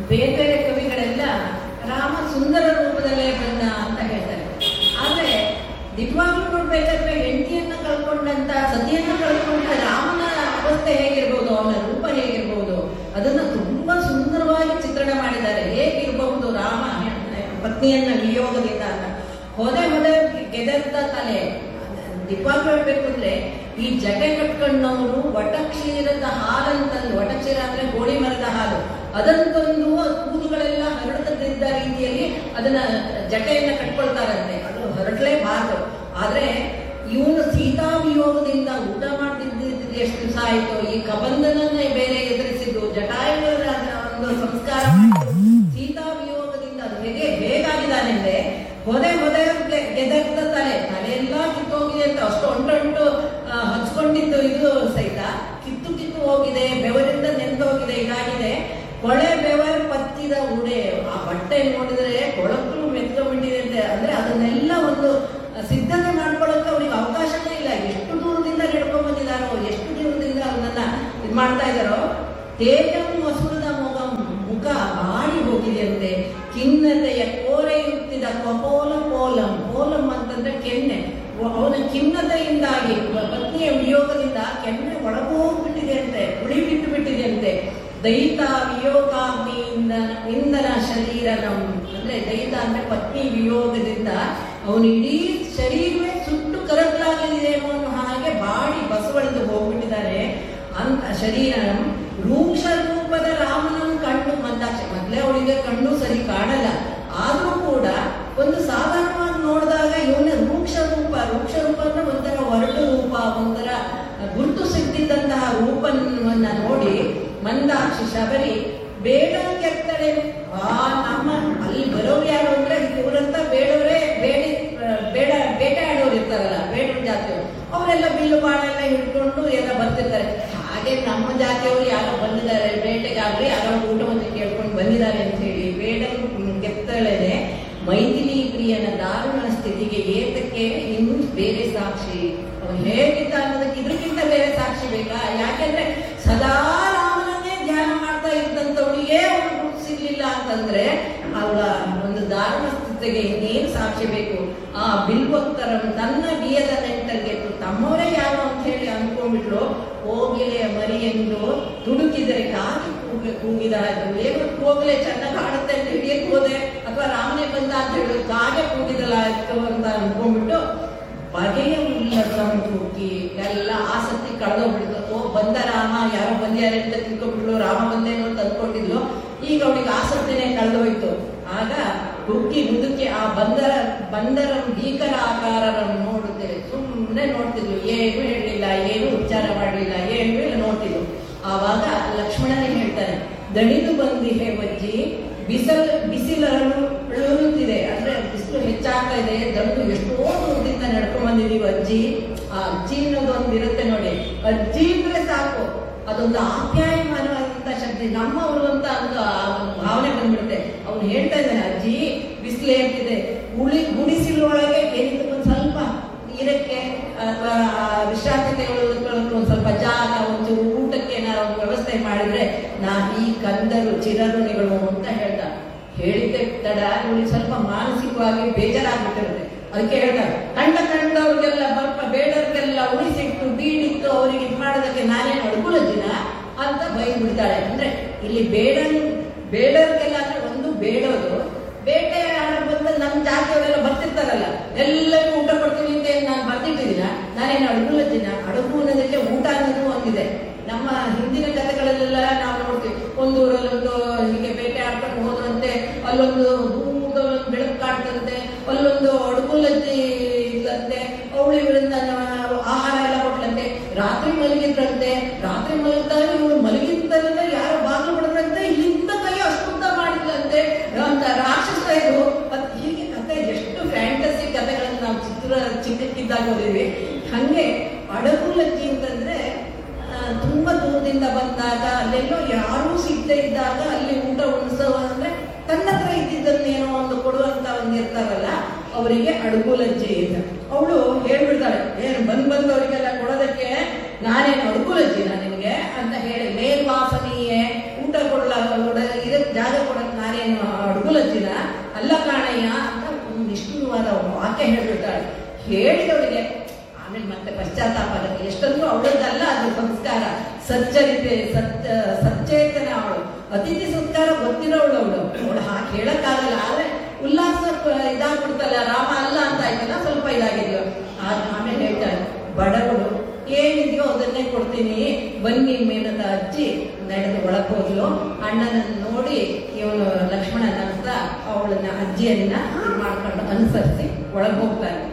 ಬೇರೆ ಬೇರೆ ಕವಿಗಳೆಲ್ಲ ರಾಮ ಸುಂದರ ರೂಪದಲ್ಲೇ ಬಂದ ಅಂತ ಹೇಳ್ತಾರೆ ಆದ್ರೆ ನಿಜವಾಗ್ಲೂ ನೋಡ್ಬೇಕಾದ್ರೆ ಹೆಂಡತಿಯನ್ನ ಕಳ್ಕೊಂಡಂತ ಸತಿಯನ್ನ ಕಳ್ಕೊಂಡ ರಾಮನ ಅವಸ್ಥೆ ಹೇಗಿರ್ಬೋದು ಅವನ ರೂಪ ಹೇಗಿರ್ಬೋದು ಅದನ್ನ ತುಂಬಾ ಸುಂದರವಾಗಿ ಚಿತ್ರಣ ಮಾಡಿದ್ದಾರೆ ಹೇಗಿರಬಹುದು ರಾಮ ಪತ್ನಿಯನ್ನ ವಿಯೋಗದಿಂದ ಅಂತ ಹೊದೆ ಹೊದೆ ಗೆದರ್ದ ತಲೆ ನಿಜವಾಗ್ಲೂ ಹೇಳ್ಬೇಕು ಅಂದ್ರೆ ಈ ಜಟೆ ಕಟ್ಕೊಂಡವರು ವಟಕ್ಷೀರದ ಹಾಲಂತಂದು ವಟಕ್ಷೀರ ಅಂದ್ರೆ ಗೋಳಿ ಮರದ ಹಾಲು ಅದನ್ನು ತಂದು ಆ ಕೂದಲುಗಳೆಲ್ಲ ಹರಡದಿದ್ದ ರೀತಿಯಲ್ಲಿ ಅದನ್ನ ಜಟೆಯನ್ನ ಕಟ್ಕೊಳ್ತಾರಂತೆ ಅದು ಹರಡಲೇಬಾರದು ಆದ್ರೆ ಇವನು ಸೀತಾ ವಿಯೋಗದಿಂದ ಊಟ ಮಾಡ್ತಿದ್ದಿದ್ದು ಎಷ್ಟು ದಿವಸ ಆಯ್ತು ಈ ಕಬಂಧನನ್ನೇ ಬೇರೆ ಎದುರಿಸಿದ್ದು ಜಟಾಯುಗಳ ಒಂದು ಸಂಸ್ಕಾರ ಮಾಡಿದ್ದು. ಸೀತಾ ವಿಯೋಗದಿಂದ ಅದು ಹೇಗೆ ಹೇಗಾಗಿದ್ದಾನೆಂದ್ರೆ ಹೊದೆ ಹೊದೆ ಗೆ- ಗೆದರ್ದ ತಲೆ ತಲೆಯೆಲ್ಲ ಕಿತ್ತೋಗಿದೆ ಅಂತ ಅಷ್ಟು ಒಂಟೊಂಟು ಆ, ಹಚ್ಕೊಂಡಿದ್ದು ಇದು ಸಹಿತ ಕಿತ್ತು ಕಿತ್ತು ಹೋಗಿದೆ ಬೆವರಿಂದ ನೆಂದೋಗಿದೆ ಇದಾಗಿದೆ ಕೊಳೆ ಬೆವರ್ ಪತ್ತಿದ ಉಡೆ ಆ ಬಟ್ಟೆ ನೋಡಿದ್ರೆ ಕೊಳಕು ಮೆತ್ಕೊಂಡ್ಬಿಟ್ಟಿದೆ ಅಂತ ಅಂದ್ರೆ ಅದನ್ನೆಲ್ಲ ಒಂದು ಸಿದ್ಧತೆ ಮಾಡ್ಕೊಳ್ಳೋಕೆ ಅವ್ರಿಗೆ ಅವಕಾಶನೇ ಇಲ್ಲ ಎಷ್ಟು ದೂರದಿಂದ ನಡ್ಕೊಂಡ್ ಬಂದಿದಾರೋ ಎಷ್ಟು ದೂರದಿಂದ ಅದನ್ನ ಇದು ಮಾಡ್ತಾ ಇದಾರೋ ತೇಜಂ ಮಸುರದ ಮುಖ ಮುಖ ಬಾಡಿ ಹೋಗಿದೆಯಂತೆ ಖಿನ್ನತೆಯ ಕೋರೆಯುತ್ತಿದ ಕಪೋಲ ಪೋಲಂ ಪೋಲಂ ಅಂತಂದ್ರೆ ಕೆನ್ನೆ ಅವನ ಖಿನ್ನತೆಯಿಂದಾಗಿ ಪತ್ನಿಯ ವಿಯೋಗದಿಂದ ಕೆನ್ನೆ ಒಳಗೋಗ್ಬಿಟ್ಟಿದೆ ಅಂತೆ ಉಳಿ ಬಿಟ್ಟು ಬಿಟ್ಟಿದೆ ಅಂತೆ ದೈತ ವಿಯೋಗಾಗ್ನಿಯಿಂದ ಇಂದನ ಶರೀರನಂ ಅಂದ್ರೆ ದೈತ ಅಂದ್ರೆ ಪತ್ನಿ ವಿಯೋಗದಿಂದ ಅವನ ಇಡೀ ಶರೀರವೇ ಸುಟ್ಟು ಕರಕಲಾಗಿದೆ ಅನ್ನೋ ಹಾಗೆ ಬಾಡಿ ಬಸವಳಿದು ಹೋಗ್ಬಿಟ್ಟಿದ್ದಾರೆ ಅಂತ ಶರೀರ ರೂಕ್ಷ ರೂಪದ ರಾಮನನ್ನು ಕಣ್ಣು ಮಂದಾಕ್ಷ ಮೊದಲೇ ಅವಳಿಗೆ ಕಣ್ಣು ಸರಿ ಕಾಣಲ್ಲ ಆದ್ರೂ ಕೂಡ ಒಂದು ಸಾಧಾರಣವಾಗಿ ನೋಡಿದಾಗ ಇವನ ರೂಕ್ಷ ರೂಪ ರೂಕ್ಷ ರೂಪ ಅಂದ್ರೆ ಒಂಥರ ಒರಟು ರೂಪ ಒಂಥರ ಗುರುತು ಸಿಗ್ತಿದ್ದಂತಹ ರೂಪವನ್ನ ನೋಡಿ ಮಂದಾಕ್ಷಿ ಶಬರಿ ಬೇಡ ಕೆತ್ತಡೆ ಆ ನಮ್ಮ ಅಲ್ಲಿ ಬರೋರು ಯಾರು ಅಂದ್ರೆ ಇವರಂತ ಬೇಡವರೇ ಬೇಡಿ ಬೇಡ ಬೇಟೆ ಆಡೋರು ಇರ್ತಾರಲ್ಲ ಬೇಡರ ಜಾತಿಯವರು ಅವರೆಲ್ಲ ಬಿಲ್ಲು ಬಾಣ ಎಲ್ಲ ಹಿಡ್ಕೊಂಡು ಎಲ್ಲ ಬರ್ತಿರ್ತಾರೆ ಹಾಗೆ ನಮ್ಮ ಜಾತಿಯವರು ಯಾರೋ ಬಂದಿದ್ದಾರೆ ಬೇಟೆಗಾಗ್ಲಿ ಯಾರೋ ಊಟವನ್ನು ಕೇಳ್ಕೊಂಡು ಬಂದಿದ್ದಾರೆ ಅಂತ ಹೇಳಿ ಬೇಡ ಕೆತ್ತಳೆನೆ ಮೈಥಿಲಿ ಪ್ರಿಯನ ದಾರುಣ ಸ್ಥಿತಿಗೆ ಏತಕ್ಕೆ ಇನ್ನು ಬೇರೆ ಸಾಕ್ಷಿ ಅವನು ಹೇಗಿದ್ದ ಅನ್ನೋದಕ್ಕೆ ಇದಕ್ಕಿಂತ ಬೇರೆ ಸಾಕ್ಷಿ ಬೇಕಾ ಯಾಕೆಂದ್ರೆ ಸದಾ ರಾಮನನ್ನೇ ಧ್ಯಾನ ಮಾಡ್ತಾ ಇದ್ದಂಥವಳಿಗೆ ಅವನು ಗುರುತು ಸಿಗ್ಲಿಲ್ಲ ಅಂತಂದ್ರೆ ಅವಳ ಒಂದು ದಾರುಣ ಸ್ಥಿತಿಗೆ ಇನ್ನೇನು ಸಾಕ್ಷಿ ಬೇಕು ಆ ಬಿಲ್ವಕ್ತರನ್ನು ತನ್ನ ಬಿಯದ ನೆಂಟರಿಗೆ ತಮ್ಮವರೇ ಯಾರು ಅಂತ ಹೇಳಿ ಅನ್ಕೊಂಡ್ಬಿಟ್ರು ಹೋಗಿಲೆ ಮರಿ ಎಂದು ತುಡುಕಿದರೆ ಕಾಗಿ ಕೂಗಿ ಕೂಗಿದ ಏನು ಹೋಗಲೆ ಚೆನ್ನಾಗಿ ಆಡುತ್ತೆ ಅಂತ ಹಿಡಿಯಕ್ ಹೋದೆ ಅಥವಾ ರಾಮನೇ ಬಂದ ಅಂತ ಹೇಳಿ ಕಾಗೆ ಕೂಗಿದಲ್ಲ ಆಯ್ತು ಅಂತ ಅನ್ಕೊಂಡ್ಬಿಟ್ಟು ಬಗೆಯ ಉಲ್ಲಸ ಕೂಗಿ ಎಲ್ಲ ಆಸಕ್ತಿ ಕಳೆದೋಗ್ಬಿಡ್ತು ಓ ಬಂದ ರಾಮ ಯಾರೋ ಬಂದ್ಯಾರೆ ಅಂತ ತಿಳ್ಕೊಂಡ್ಬಿಟ್ಲು ರಾಮ ಬಂದೇನೋ ಅಂತ ಅಂದ್ಕೊಂಡಿದ್ಲು ಈಗ ಅವಳಿಗೆ ಆಸಕ್ತಿನೇ ಕಳೆದೋಯ್ತು ಆಗ ಹುಕ್ಕಿ ಮುದುಕಿ ಆ ಬಂದರ ಬಂದರ ಭೀಕರ ಆಕಾರವನ್ನು ನೋಡುತ್ತೇವೆ ಸುಮ್ಮನೆ ನೋಡ್ತಿದ್ಲು ಏನು ಹೇಳಲಿಲ್ಲ ಏನು ಉಚ್ಚಾರ ಮಾಡಲಿಲ್ಲ ಏನು ಇಲ್ಲ ನೋಡ್ತಿದ್ಲು ಆವಾಗ ಲಕ್ಷ್ಮಣನಿಗೆ ಹೇಳ್ತಾನೆ ದಣಿದು ಬಂದಿಹೆ ವಜ್ಜಿ ಬಿಸಲ್ ಬಿಸಿಲರುತ್ತಿದೆ ಅಂದ್ರೆ ಬಿಸಿಲು ಹೆಚ್ಚಾಗ್ತಾ ಇದೆ ದಣಿದು ಎಷ್ಟೋ ದೂರದಿಂದ ನಡ್ಕೊಂಡ್ ಬಂದಿದೀವಿ ಅಜ್ಜಿ ಆ ಅಜ್ಜಿ ಅನ್ನೋದು ಒಂದು ಇರುತ್ತೆ ನೋಡಿ ಅಜ್ಜಿ ಅಂದ್ರೆ ಸಾಕು ಅದೊಂದು ಆಪ್ಯಾಯಮಾನವಾದಂತ ಶಬ್ದ ನಮ್ಮವರು ಅಂತ ಒಂದು ಆ ಒಂದು ಭಾವನೆ ಬಂದ್ಬಿಡುತ್ತೆ ಅವ್ನು ಹೇಳ್ತಾ ಇದ್ದಾನೆ ಅಜ್ಜಿ ಬಿಸಿಲು ಹೇಳ್ತಿದೆ ಉಳಿ ಗುಡಿಸಿಲೊಳಗೆ ಏನಿದೆ ಒಂದ್ ಸ್ವಲ್ಪ ನೀರಕ್ಕೆ ಅಥವಾ ವಿಶ್ರಾಂತಿ ತೆಗೆದುಕೊಳ್ಳೋಕೆ ಒಂದ್ ಸ್ವಲ್ಪ ಜಾಗ ಒಂಚೂರು ಊಟಕ್ಕೆ ಏನಾದ್ರು ಒಂದು ವ್ಯವಸ್ಥೆ ಮಾಡಿದ್ರೆ ನಾ ಈ ಕಂದರು ಚಿರಋಣಿಗಳು ಅಂತ ಹೇಳ್ದ ಹೇಳಿದ್ದೆ ತಡ ಇವಳಿಗೆ ಸ್ವಲ್ಪ ಮಾನಸಿಕವಾಗಿ ಬೇಜಾರಾಗ್ಬಿಟ್ಟಿರುತ್ತೆ ಅದಕ್ಕೆ ಹೇಳ್ತಾರೆ ಕಂಡ ಕಂಡವ್ರಿಗೆಲ್ಲ ಬರ್ಪ ಬೇಡವ್ರಿಗೆಲ್ಲ ಉಳಿಸಿಟ್ಟು ಬೀಡಿಟ್ಟು ಅವ್ರಿಗೆ ಇದು ಮಾಡೋದಕ್ಕೆ ನಾನೇನು ಅಡ್ಗುಲಜ್ಜಿನ ಅಂತ ಬೈದು ಬಿಡ್ತಾಳೆ ಅಂದ್ರೆ ಇಲ್ಲಿ ಬೇಡ ಬೇಡವ್ರಿಗೆಲ್ಲ ಅಂದ್ರೆ ಒಂದು ಬೇಡೋದು ಬೇಟೆ ಆಡ ಬಂದ ನಮ್ಮ ಜಾತಿಯವರೆಲ್ಲ ಬರ್ತಿರ್ತಾರಲ್ಲ ಎಲ್ಲರಿಗೂ ಊಟ ಕೊಡ್ತೀನಿ ಅಂತ ಏನ್ ನಾನು ಬರ್ತಿಟ್ಟಿದ್ದೀನ ನಾನೇನು ಅಡುಗುಲಜ್ಜಿನ ಅಡುಗು ಅನ್ನೋದಕ್ಕೆ ಊಟ ಅನ್ನೋದು ಒಂದಿದೆ ನಮ್ಮ ಹಿಂದಿನ ಕಥೆಗಳಲ್ಲೆಲ್ಲ ನಾವು ನೋಡ್ತೀವಿ ಒಂದು ಊರಲ್ಲೊಂದು ಹೀಗೆ ಬೇಟೆ ಆಡ್ಕೊಂಡು ಹೋದ್ರಂತೆ ಅಲ್ಲೊಂದು ದೂರದ ಒಂದು ಬೆಳಕು ಕಾಣ್ತಂತೆ ಅಲ್ಲೊಂದು ಅಡುಗುಲಜ್ಜಿ ಇದ್ಲಂತೆ ಅವಳು ಇವರಿಂದ ಆಹಾರ ಎಲ್ಲ ಕೊಟ್ಲಂತೆ ರಾತ್ರಿ ಮಲಗಿದ್ರಂತೆ ರಾತ್ರಿ ಮಲಗಿದಾಗ ಇವಳು ಮಲಗಿದ್ದಲ್ಲ ಯಾರೋ ಬಾಗಿಲು ಬಿಡದ್ರಂತೆ ಇಲ್ಲಿಂದ ಕೈ ಅಷ್ಟುದ್ದ ಮಾಡಿದ್ಲಂತೆ ಅಂತ ರಾಕ್ಷಸ ಇದು ಮತ್ ಹೀಗೆ ಕತೆ ಎಷ್ಟು ಫ್ಯಾಂಟಸಿ ಕಥೆಗಳನ್ನ ನಾವು ಚಿತ್ರ ಚಿಕ್ಕಕ್ಕಿದ್ದಾಗ ಓದಿದ್ವಿ ಹಂಗೆ ಅಡಗುಲಜ್ಜಿ ಅಂತಂದ್ರೆ ಆ, ತುಂಬಾ ದೂರದಿಂದ ಬಂದಾಗ ಅಲ್ಲೆಲ್ಲೋ ಯಾರೂ ಸಿಗದೆ ಇದ್ದಾಗ ಅಲ್ಲಿ ಊಟ ಉಣಿಸೋ ಅಂದ್ರೆ ತನ್ನ ಹತ್ರ ಇದ್ದಿದ್ದನ್ನೇನೋ ಒಂದು ಕೊಡುವಂತ ಒಂದು ಇರ್ತಾರಲ್ಲ ಅವರಿಗೆ ಅಡುಗುಲಜ್ಜಿ ಅಂತ ಅವಳು ಹೇಳ್ಬಿಡ್ತಾಳೆ ಏನು ಬಂದ್ ಬಂದವರಿಗೆಲ್ಲ ಕೊಡೋದಕ್ಕೆ ನಾನೇನು ಅಡುಗುಲಜ್ಜಿನ ನಿನಗೆ ಅಂತ ಹೇಳಿ ಮೇಲ್ವಾಸನೀಯೇ ಊಟ ಕೊಡಲ ಇರಕ್ ಜಾಗ ಕೊಡಲ್ಲ ಹೇಳ್ಬಿಡ್ತಾಳೆ ಹೇಳಿದವಳಿಗೆ ಆಮೇಲೆ ಮತ್ತೆ ಪಶ್ಚಾತ್ತಾಪ ಆಗುತ್ತೆ ಎಷ್ಟೊಂದು ಅವಳದ್ದಲ್ಲ ಅದು ಸಂಸ್ಕಾರ ಸಚ್ಚರಿತೆ ಸತ್ ಸಚ್ಚೇತನ ಅವಳು ಅತಿಥಿ ಸಂಸ್ಕಾರ ಗೊತ್ತಿರೋವಳು ಅವಳು ಅವಳು ಹಾಗೆ ಹೇಳಕ್ಕಾಗಲ್ಲ ಆದ್ರೆ ಉಲ್ಲಾಸ ಇದಾಗ್ಬಿಡ್ತಲ್ಲ ರಾಮ ಅಲ್ಲ ಅಂತ ಆಯ್ತಲ್ಲ ಸ್ವಲ್ಪ ಇದಾಗಿದೆಯೋ ಆಮೇಲೆ ಹೇಳ್ತಾಳೆ ಬಡವಳು ಏನಿದೆಯೋ ಅದನ್ನೇ ಕೊಡ್ತೀನಿ ಬನ್ನಿ ಮೇನದ ಅಜ್ಜಿ ನಡೆದು ಒಳಗೆ ಹೋದ್ಲು ಅಣ್ಣನನ್ನು ನೋಡಿ ಇವನು ಲಕ್ಷ್ಮಣನ ಅಂತ ಅವಳನ್ನ ಅಜ್ಜಿಯನ್ನ ಇದ್ ಮಾಡ್ಕೊಂಡು ಅನುಸರಿಸಿ ಒಳಗೆ ಹೋಗ್ತಾನೆ